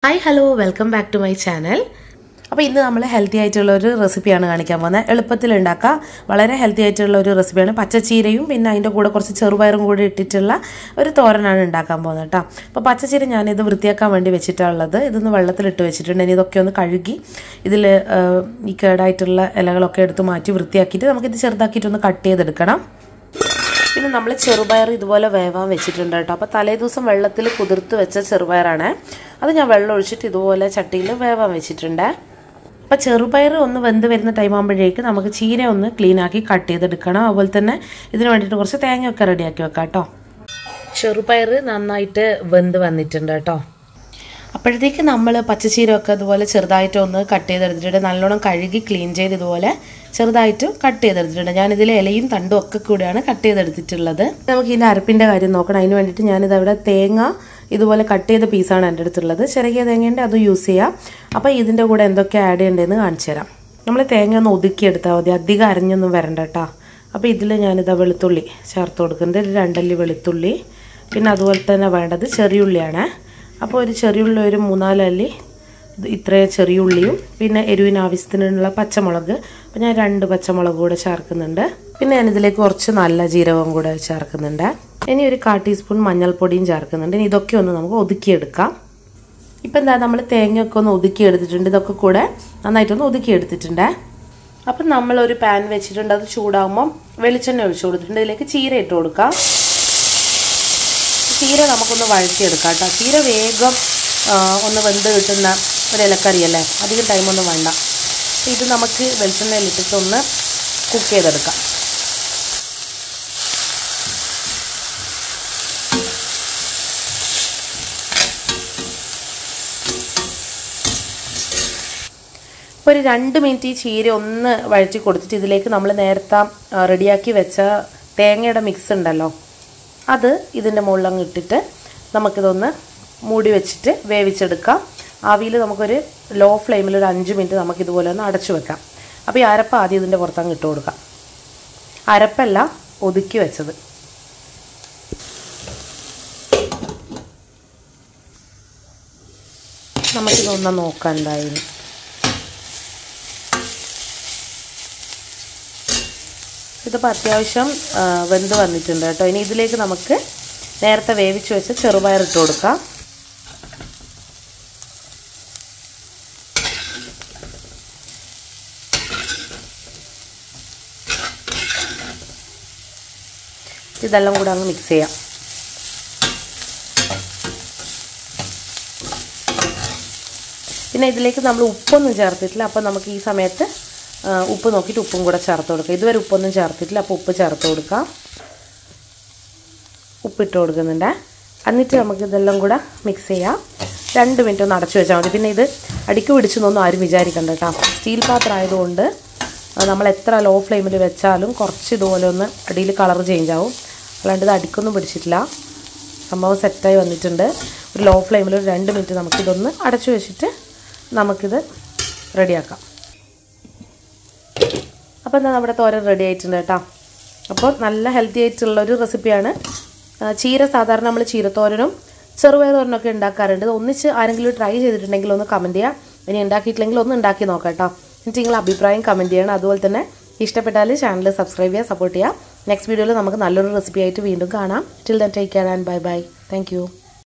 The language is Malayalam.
hi hello welcome back to my channel അപ്പോൾ ഇന്ന് നമ്മൾ ഹെൽത്തി ആയിട്ടുള്ള ഒരു റെസിപ്പിയാണ് കാണിക്കാൻ പോകുന്നത് എളുപ്പത്തിൽ ഉണ്ടാക്കാം വളരെ ഹെൽത്തി ആയിട്ടുള്ള ഒരു റെസിപ്പിയാണ് പച്ചച്ചീരയും പിന്നെ അതിൻ്റെ കൂടെ കുറച്ച് ചെറുപയറും കൂടി ഇട്ടിട്ടുള്ള ഒരു തോരനാണ് ഉണ്ടാക്കാൻ പോകുന്നത് കേട്ടോ അപ്പോൾ പച്ചച്ചീര ഞാനിത് വൃത്തിയാക്കാൻ വേണ്ടി വെച്ചിട്ടുള്ളത് ഇതൊന്ന് വെള്ളത്തിലിട്ട് വെച്ചിട്ടുണ്ട് ഇനി ഇതൊക്കെ ഒന്ന് കഴുകി ഇതിൽ ഈ കേടായിട്ടുള്ള ഇലകളൊക്കെ എടുത്ത് മാറ്റി വൃത്തിയാക്കിയിട്ട് നമുക്കിത് ചെറുതാക്കിയിട്ടൊന്ന് കട്ട് ചെയ്തെടുക്കണം പിന്നെ നമ്മൾ ചെറുപയർ ഇതുപോലെ വേവാൻ വെച്ചിട്ടുണ്ട് കേട്ടോ അപ്പോൾ തലേ ദിവസം വെള്ളത്തിൽ കുതിർത്ത് വെച്ച ചെറുപയറാണ് അത് ഞാൻ വെള്ളം ഒഴിച്ചിട്ട് ഇതുപോലെ ചട്ടിയിൽ വേവാൻ വെച്ചിട്ടുണ്ട് അപ്പോൾ ചെറുപയർ ഒന്ന് വെന്ത് വരുന്ന ടൈം ആകുമ്പോഴേക്ക് നമുക്ക് ചീര ഒന്ന് ക്ലീൻ ആക്കി കട്ട് ചെയ്തെടുക്കണം അതുപോലെ തന്നെ ഇതിന് വേണ്ടിയിട്ട് കുറച്ച് തേങ്ങയൊക്കെ റെഡിയാക്കി വെക്കാം കേട്ടോ ചെറുപയർ നന്നായിട്ട് വെന്ത് വന്നിട്ടുണ്ട് കേട്ടോ അപ്പോഴത്തേക്ക് നമ്മൾ പച്ചച്ചീരമൊക്കെ ഇതുപോലെ ചെറുതായിട്ട് ഒന്ന് കട്ട് ചെയ്തെടുത്തിട്ടുണ്ട് നല്ലോണം കഴുകി ക്ലീൻ ചെയ്ത് ഇതുപോലെ ചെറുതായിട്ട് കട്ട് ചെയ്തെടുത്തിട്ടുണ്ട് ഞാനിതിൽ ഇലയും തണ്ടും ഒക്കെ കൂടിയാണ് കട്ട് ചെയ്തെടുത്തിട്ടുള്ളത് നമുക്ക് ഇതിൻ്റെ അരപ്പിൻ്റെ കാര്യം നോക്കണം അതിന് വേണ്ടിയിട്ട് ഞാനിത് അവിടെ തേങ്ങ ഇതുപോലെ കട്ട് ചെയ്ത പീസാണ് എൻ്റെ അടുത്തുള്ളത് ചെറിയ തേങ്ങേൻ്റെ അത് യൂസ് ചെയ്യാം അപ്പോൾ ഇതിൻ്റെ കൂടെ എന്തൊക്കെ ആഡ് ചെയ്യേണ്ടതെന്ന് കാണിച്ചു തരാം നമ്മൾ തേങ്ങ ഒന്ന് ഒതുക്കിയെടുത്താൽ മതി അധികം അരഞ്ഞൊന്നും വരണ്ട കേട്ടോ അപ്പോൾ ഇതിൽ ഞാനിതാ വെളുത്തുള്ളി ചേർത്ത് കൊടുക്കുന്നുണ്ട് ഒരു രണ്ടല്ലി വെളുത്തുള്ളി പിന്നെ അതുപോലെ തന്നെ വേണ്ടത് ചെറിയുള്ളിയാണ് അപ്പോൾ ഒരു ചെറിയുള്ളി ഒരു മൂന്നാലല്ലി ഇത്രയും ചെറിയുള്ളിയും പിന്നെ എരിവിന് ആവശ്യത്തിനുള്ള പച്ചമുളക് അപ്പോൾ ഞാൻ രണ്ട് പച്ചമുളക് കൂടെ ചേർക്കുന്നുണ്ട് പിന്നെ ഞാനിതിലേക്ക് കുറച്ച് നല്ല ജീരകവും കൂടെ ചേർക്കുന്നുണ്ട് ഇനി ഒരു കാ ടീസ്പൂൺ മഞ്ഞൾപ്പൊടിയും ചേർക്കുന്നുണ്ട് ഇനി ഇതൊക്കെ ഒന്ന് നമുക്ക് ഒതുക്കിയെടുക്കാം ഇപ്പം എന്താ നമ്മൾ തേങ്ങയൊക്കെ ഒന്ന് ഒതുക്കിയെടുത്തിട്ടുണ്ട് ഇതൊക്കെ കൂടെ നന്നായിട്ടൊന്ന് ഒതുക്കിയെടുത്തിട്ടുണ്ട് അപ്പം നമ്മളൊരു പാൻ വെച്ചിട്ടുണ്ട് അത് ചൂടാകുമ്പം വെളിച്ചെണ്ണ ഒഴിച്ചു കൊടുത്തിട്ടുണ്ട് ഇതിലേക്ക് ചീര ഇട്ട് കൊടുക്കാം ചീര നമുക്കൊന്ന് വഴറ്റിയെടുക്കാം കേട്ടോ ചീര വേഗം ഒന്ന് വെന്ത് കിട്ടുന്ന ഒരു ഇലക്കറിയല്ലേ അധികം ടൈമൊന്നും വേണ്ട ഇത് നമുക്ക് വെളിച്ചെണ്ണയിലിട്ടിട്ട് ഒന്ന് കുക്ക് ചെയ്തെടുക്കാം ഇപ്പോൾ ഒരു രണ്ട് മിനിറ്റ് ഈ ചീര ഒന്ന് വഴറ്റി കൊടുത്തിട്ട് ഇതിലേക്ക് നമ്മൾ നേരത്തെ റെഡിയാക്കി വെച്ച തേങ്ങയുടെ മിക്സ് ഉണ്ടല്ലോ അത് ഇതിൻ്റെ മുകളിലങ്ങ് ഇട്ടിട്ട് നമുക്കിതൊന്ന് മൂടി വെച്ചിട്ട് വേവിച്ചെടുക്കാം ആവിയിൽ നമുക്കൊരു ലോ ഫ്ലെയിമിൽ ഒരു അഞ്ച് മിനിറ്റ് നമുക്കിതുപോലെ ഒന്ന് അടച്ചു വെക്കാം അപ്പോൾ ഈ അരപ്പ് ആദ്യം ഇതിൻ്റെ പുറത്തങ്ങ് ഇട്ട് കൊടുക്കാം അരപ്പല്ല ഒതുക്കി വെച്ചത് നമുക്കിതൊന്ന് നോക്കാം എന്തായാലും ഇതിപ്പോൾ അത്യാവശ്യം വെന്ത് വന്നിട്ടുണ്ട് കേട്ടോ ഇനി ഇതിലേക്ക് നമുക്ക് നേരത്തെ വേവിച്ച് വെച്ച് ചെറുപയർ ഇട്ട് കൊടുക്കാം ഇതെല്ലാം കൂടെ അങ്ങ് മിക്സ് ചെയ്യാം പിന്നെ ഇതിലേക്ക് നമ്മൾ ഉപ്പൊന്നും ചേർത്തിട്ടില്ല അപ്പോൾ നമുക്ക് ഈ സമയത്ത് ഉപ്പ് നോക്കിയിട്ട് ഉപ്പും കൂടെ ചേർത്ത് കൊടുക്കുക ഇതുവരെ ഉപ്പൊന്നും ചേർത്തിട്ടില്ല അപ്പോൾ ഉപ്പ് ചേർത്ത് കൊടുക്കാം ഉപ്പിട്ട് കൊടുക്കുന്നുണ്ട് എന്നിട്ട് നമുക്ക് ഇതെല്ലാം കൂടെ മിക്സ് ചെയ്യാം രണ്ട് മിനിറ്റ് ഒന്ന് അടച്ചു വെച്ചാൽ മതി പിന്നെ ഇത് അടിക്ക് പിടിച്ചെന്നൊന്നും ആരും വിചാരിക്കണ്ട കേട്ടോ സ്റ്റീൽ പാത്രം ആയതുകൊണ്ട് നമ്മൾ എത്ര ലോ ഫ്ലെയിമിൽ വെച്ചാലും കുറച്ച് ഇതുപോലെ ഒന്ന് അടിയിൽ കളർ ചേഞ്ച് ആവും അല്ലാണ്ട് ഇത് അടിക്കൊന്നും പിടിച്ചിട്ടില്ല സംഭവം സെറ്റായി വന്നിട്ടുണ്ട് ഒരു ലോ ഫ്ലെയിമിൽ ഒരു രണ്ട് മിനിറ്റ് നമുക്കിതൊന്ന് അടച്ചു വെച്ചിട്ട് നമുക്കിത് റെഡിയാക്കാം അപ്പോൾ എന്താ നമ്മുടെ തോരൻ റെഡി ആയിട്ടുണ്ട് കേട്ടോ അപ്പോൾ നല്ല ഹെൽത്തി ആയിട്ടുള്ള ഒരു റെസിപ്പിയാണ് ചീര സാധാരണ നമ്മൾ ചീരത്തോരനും ചെറുപയർ തോരനൊക്കെ ഉണ്ടാക്കാറുണ്ട് ഒന്നിച്ച് ആരെങ്കിലും ട്രൈ ചെയ്തിട്ടുണ്ടെങ്കിൽ ഒന്ന് കമൻറ്റ് ചെയ്യുക ഇനി ഉണ്ടാക്കിയിട്ടില്ലെങ്കിൽ ഒന്ന് ഉണ്ടാക്കി നോക്കാം കേട്ടോ എന്നിട്ട് നിങ്ങളുടെ അഭിപ്രായം കമൻറ്റ് ചെയ്യണം അതുപോലെ തന്നെ ഇഷ്ടപ്പെട്ടാൽ ചാനൽ സബ്സ്ക്രൈബ് ചെയ്യുക സപ്പോർട്ട് ചെയ്യുക നെക്സ്റ്റ് വീഡിയോയിൽ നമുക്ക് നല്ലൊരു റെസിപ്പി ആയിട്ട് വീണ്ടും കാണാം till then take care and bye bye thank